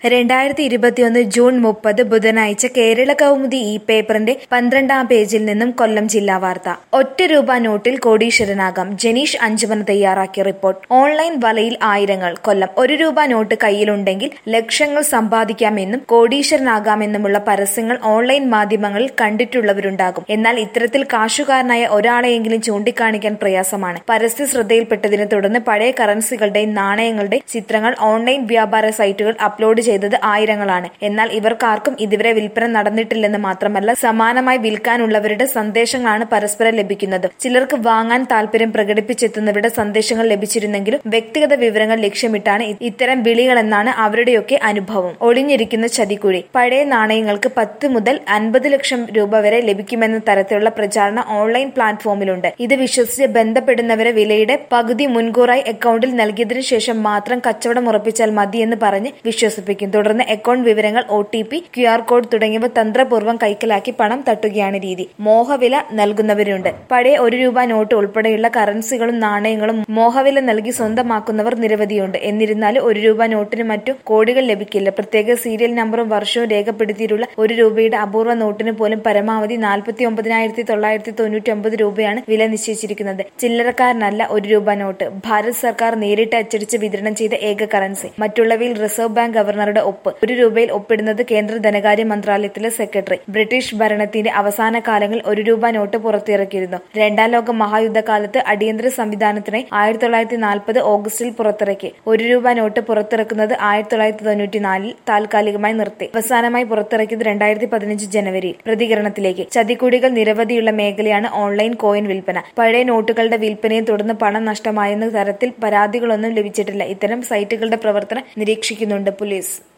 രണ്ടായിരത്തി ഇരുപത്തിയൊന്ന് ജൂൺ മുപ്പത് ബുധനാഴ്ച കേരള കൗമുദി ഇ പേപ്പറിന്റെ പന്ത്രണ്ടാം പേജിൽ നിന്നും കൊല്ലം ജില്ലാ വാർത്ത ഒറ്റ രൂപ നോട്ടിൽ കോടീശ്വരനാകാം ജനീഷ് അഞ്ചുമന തയ്യാറാക്കിയ റിപ്പോർട്ട് ഓൺലൈൻ വലയിൽ ആയിരങ്ങൾ കൊല്ലം ഒരു രൂപ നോട്ട് കയ്യിലുണ്ടെങ്കിൽ ലക്ഷങ്ങൾ സമ്പാദിക്കാമെന്നും കോടീശ്വരനാകാമെന്നുമുള്ള പരസ്യങ്ങൾ ഓൺലൈൻ മാധ്യമങ്ങളിൽ കണ്ടിട്ടുള്ളവരുണ്ടാകും എന്നാൽ ഇത്തരത്തിൽ കാശുകാരനായ ഒരാളെയെങ്കിലും ചൂണ്ടിക്കാണിക്കാൻ പ്രയാസമാണ് പരസ്യ ശ്രദ്ധയിൽപ്പെട്ടതിനെ തുടർന്ന് പഴയ കറൻസികളുടെയും നാണയങ്ങളുടെ ചിത്രങ്ങൾ ഓൺലൈൻ വ്യാപാര സൈറ്റുകൾ അപ്ലോഡ് ചെയ്തത് ആയിരങ്ങളാണ് എന്നാൽ ഇവർക്കാർക്കും ഇതുവരെ വിൽപ്പന നടന്നിട്ടില്ലെന്ന് മാത്രമല്ല സമാനമായി വിൽക്കാനുള്ളവരുടെ സന്ദേശങ്ങളാണ് പരസ്പരം ലഭിക്കുന്നത് ചിലർക്ക് വാങ്ങാൻ താല്പര്യം പ്രകടിപ്പിച്ചെത്തുന്നവരുടെ സന്ദേശങ്ങൾ ലഭിച്ചിരുന്നെങ്കിലും വ്യക്തിഗത വിവരങ്ങൾ ലക്ഷ്യമിട്ടാണ് ഇ- ഇത്തരം വിളികളെന്നാണ് അവരുടെയൊക്കെ അനുഭവം ഒളിഞ്ഞിരിക്കുന്ന ചതിക്കുഴി പഴയ നാണയങ്ങൾക്ക് പത്ത് മുതൽ അൻപത് ലക്ഷം രൂപ വരെ ലഭിക്കുമെന്ന തരത്തിലുള്ള പ്രചാരണം ഓൺലൈൻ പ്ലാറ്റ്ഫോമിലുണ്ട് ഇത് വിശ്വസിച്ച് ബന്ധപ്പെടുന്നവരെ വിലയുടെ പകുതി മുൻകൂറായി അക്കൗണ്ടിൽ നൽകിയതിനു ശേഷം മാത്രം കച്ചവടം ഉറപ്പിച്ചാൽ മതിയെന്ന് പറഞ്ഞ് വിശ്വസിപ്പിക്കും തുടർന്ന് അക്കൗണ്ട് വിവരങ്ങൾ O T P Q R code തുടങ്ങിയവ തന്ത്രപൂർവ്വം കൈക്കലാക്കി പണം തട്ടുകയാണ് രീതി മോഹവില നൽകുന്നവരുണ്ട് പഴയ ഒരു രൂപ നോട്ട് ഉൾപ്പെടെയുള്ള കറൻസികളും നാണയങ്ങളും മോഹവില നൽകി സ്വന്തമാക്കുന്നവർ നിരവധിയുണ്ട് എന്നിരുന്നാലും ഒരു രൂപ നോട്ടിന് മറ്റു കോടികൾ ലഭിക്കില്ല പ്രത്യേക സീരിയൽ നമ്പറും വർഷവും രേഖപ്പെടുത്തിയിട്ടുള്ള ഒരു രൂപയുടെ അപൂർവ നോട്ടിന് പോലും പരമാവധി നാൽപ്പത്തി ഒമ്പതിനായിരത്തി തൊള്ളായിരത്തി തൊണ്ണൂറ്റി ഒമ്പത് രൂപയാണ് വില നിശ്ചയിച്ചിരിക്കുന്നത് ചില്ലറക്കാരനല്ല ഒരു രൂപ നോട്ട് ഭാരത് സർക്കാർ നേരിട്ട് അച്ചടിച്ച് വിതരണം ചെയ്ത ഏക കറൻസി മറ്റുള്ളവയിൽ റിസർവ് ബാങ്ക് ഗവർണറുടെ ഒപ്പ് ഒരു രൂപയിൽ ഒപ്പിടുന്നത് കേന്ദ്ര ധനകാര്യ മന്ത്രാലയത്തിലെ സെക്രട്ടറി ബ്രിട്ടീഷ് ഭരണത്തിന്റെ അവസാന കാലങ്ങളിൽ ഒരു രൂപ നോട്ട് പുറത്തിറക്കിയിരുന്നു രണ്ടാം ലോക മഹായുദ്ധകാലത്ത് അടിയന്തര സംവിധാനത്തിനായി ആയിരത്തി തൊള്ളായിരത്തി നാൽപ്പത് ഓഗസ്റ്റിൽ പുറത്തിറക്കി ഒരു രൂപ നോട്ട് പുറത്തിറക്കുന്നത് ആയിരത്തി തൊള്ളായിരത്തി തൊണ്ണൂറ്റി നാലിൽ താൽക്കാലികമായി നിർത്തി അവസാനമായി പുറത്തിറക്കിയത് രണ്ടായിരത്തി പതിനഞ്ച് ജനുവരിയിൽ പ്രതികരണത്തിലേക്ക് ചതിക്കുടികൾ നിരവധിയുള്ള മേഖലയാണ് ഓൺലൈൻ കോയിൻ വിൽപ്പന പഴയ നോട്ടുകളുടെ വിൽപ്പനയെ തുടർന്ന് പണം നഷ്ടമായെന്ന തരത്തിൽ പരാതികളൊന്നും ലഭിച്ചിട്ടില്ല ഇത്തരം സൈറ്റുകളുടെ പ്രവർത്തനം നിരീക്ഷിക്കുന്നുണ്ട് പോലീസ്